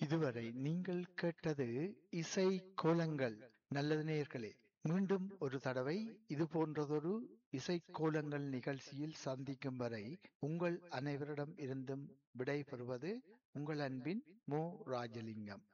இதுவரை நீங்கள் கேட்டது இசை கோலங்கள் நல்லது நேயர்களே மீண்டும் ஒரு தடவை இது போன்றதொரு இசை கோலங்கள் நிகழ்ச்சியில் சந்திக்கும் வரை உங்கள் அனைவரிடம் இருந்தும் விடை பெறுவது உங்கள் அன்பின் மோ ராஜலிங்கம்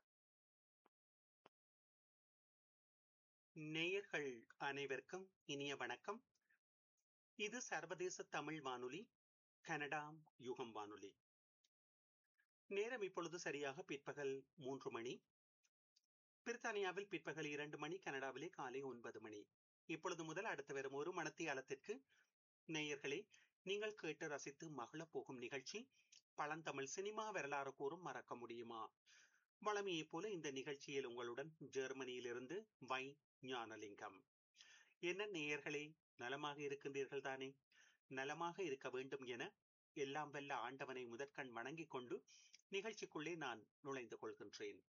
நேயர்கள் அனைவருக்கும் இனிய வணக்கம் இது சர்வதேச தமிழ் வானொலி கனடாம் யுகம் வானொலி நேரம் இப்பொழுது சரியாக பிற்பகல் மூன்று மணி பிரித்தானியாவில் பிற்பகல் இரண்டு மணி கனடாவிலே காலை ஒன்பது மணி இப்பொழுது முதல் அடுத்து வரும் ஒரு மணத்தியாலத்திற்கு நேயர்களே நீங்கள் கேட்டு ரசித்து மகளப் போகும் நிகழ்ச்சி பழந்தமிழ் சினிமா வரலாறு கூறும் மறக்க முடியுமா வளமையைப் போல இந்த நிகழ்ச்சியில் உங்களுடன் ஜெர்மனியிலிருந்து வை ஞானலிங்கம் என்ன நேயர்களே நலமாக இருக்கின்றீர்கள் தானே நலமாக இருக்க வேண்டும் என எல்லாம் வல்ல ஆண்டவனை முதற்கண் வணங்கிக் கொண்டு நிகழ்ச்சிக்குள்ளே நான் நுழைந்து கொள்கின்றேன்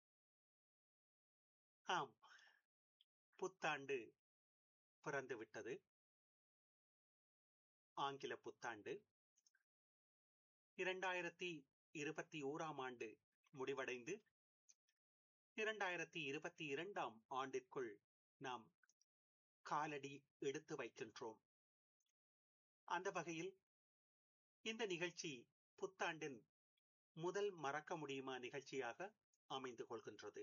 ஆம் புத்தாண்டு பிறந்து விட்டது ஆங்கில புத்தாண்டு இரண்டாயிரத்தி இருபத்தி ஓராம் ஆண்டு முடிவடைந்து இரண்டாயிரத்தி இருபத்தி இரண்டாம் ஆண்டிற்குள் நாம் காலடி எடுத்து வைக்கின்றோம் அந்த வகையில் இந்த நிகழ்ச்சி புத்தாண்டின் முதல் மறக்க முடியுமா நிகழ்ச்சியாக அமைந்து கொள்கின்றது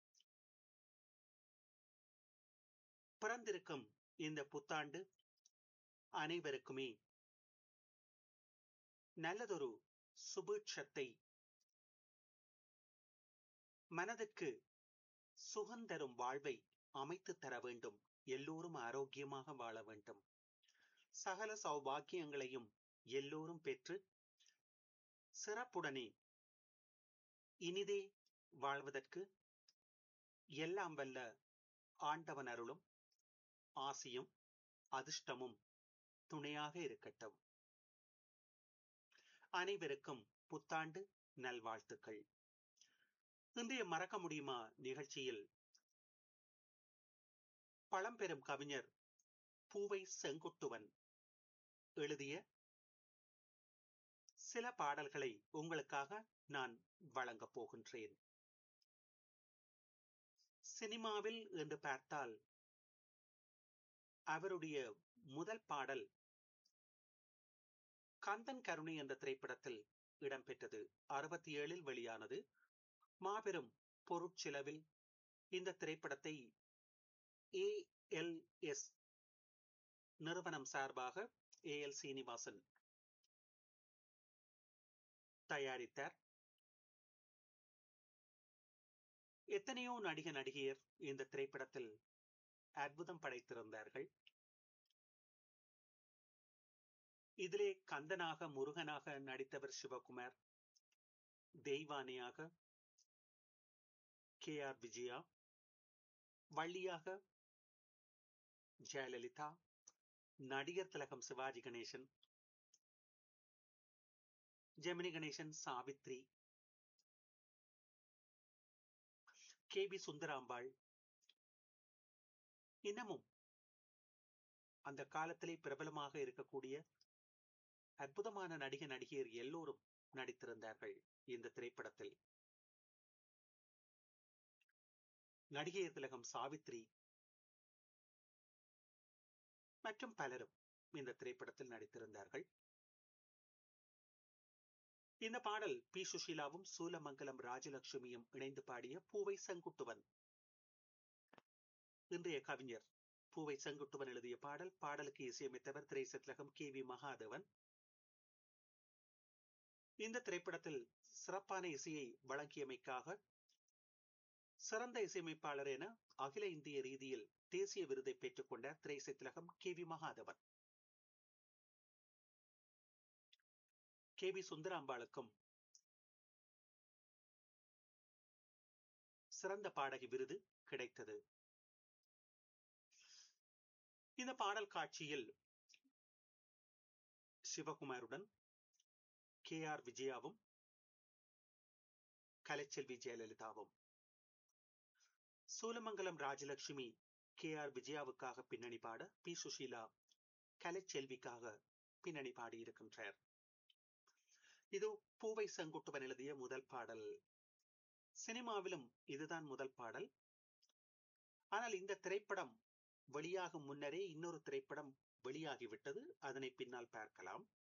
பிறந்திருக்கும் இந்த புத்தாண்டு அனைவருக்குமே நல்லதொரு சுபீட்சத்தை மனதிற்கு சுகந்தரும் வாழ்வை அமைத்து தர வேண்டும் எல்லோரும் ஆரோக்கியமாக வாழ வேண்டும் சகல சௌபாக்கியங்களையும் எல்லோரும் பெற்று சிறப்புடனே இனிதே வாழ்வதற்கு எல்லாம் வல்ல ஆண்டவன் அருளும் ஆசியும் அதிர்ஷ்டமும் துணையாக இருக்கட்டும் அனைவருக்கும் புத்தாண்டு நல்வாழ்த்துக்கள் இன்றைய மறக்க முடியுமா நிகழ்ச்சியில் பழம்பெரும் கவிஞர் பூவை செங்குட்டுவன் எழுதிய சில பாடல்களை உங்களுக்காக நான் வழங்கப் போகின்றேன் சினிமாவில் என்று பார்த்தால் அவருடைய முதல் பாடல் கந்தன் கருணை என்ற திரைப்படத்தில் இடம்பெற்றது அறுபத்தி ஏழில் வெளியானது மாபெரும் பொருட்செலவில் இந்த திரைப்படத்தை ஏ எல் எஸ் நிறுவனம் சார்பாக ஏ எல் சீனிவாசன் தயாரித்தார் எத்தனையோ நடிக நடிகையர் இந்த திரைப்படத்தில் அற்புதம் படைத்திருந்தார்கள் இதிலே கந்தனாக முருகனாக நடித்தவர் சிவகுமார் தெய்வானியாக கே ஆர் விஜயா வள்ளியாக ஜெயலலிதா நடிகர் திலகம் சிவாஜி கணேசன் ஜெமினி கணேசன் சாவித்ரி கே பி சுந்தராம்பாள் இன்னமும் அந்த காலத்திலே பிரபலமாக இருக்கக்கூடிய அற்புதமான நடிக நடிகையர் எல்லோரும் நடித்திருந்தார்கள் இந்த திரைப்படத்தில் நடிகையர் திலகம் சாவித்ரி மற்றும் பலரும் இந்த திரைப்படத்தில் நடித்திருந்தார்கள் இந்த பாடல் பி சுஷீலாவும் சூலமங்கலம் ராஜலட்சுமியும் இணைந்து பாடிய பூவை செங்குட்டுவன் இன்றைய கவிஞர் பூவை செங்குட்டுவன் எழுதிய பாடல் பாடலுக்கு இசையமைத்தவர் திரைசத்லகம் கே வி மகாதேவன் இந்த திரைப்படத்தில் சிறப்பான இசையை வழங்கியமைக்காக சிறந்த இசையமைப்பாளர் என அகில இந்திய ரீதியில் தேசிய விருதை பெற்றுக்கொண்ட திரைசத்லகம் K V Mahadevan K V சுந்தராம்பாளுக்கும் சிறந்த பாடகி விருது கிடைத்தது இந்த பாடல் காட்சியில் சிவகுமாருடன் கே ஆர் விஜயாவும் கலைச்செல்வி ஜெயலலிதாவும் சூலமங்கலம் ராஜலட்சுமி கே ஆர் விஜயாவுக்காக பின்னணி பாட பி சுஷீலா கலைச்செல்விக்காக பின்னணி பாடியிருக்கின்றார் இது பூவை செங்குட்டுவன் எழுதிய முதல் பாடல் சினிமாவிலும் இதுதான் முதல் பாடல் ஆனால் இந்த திரைப்படம் வெளியாகும் முன்னரே இன்னொரு திரைப்படம் வெளியாகிவிட்டது அதனை பின்னால் பார்க்கலாம்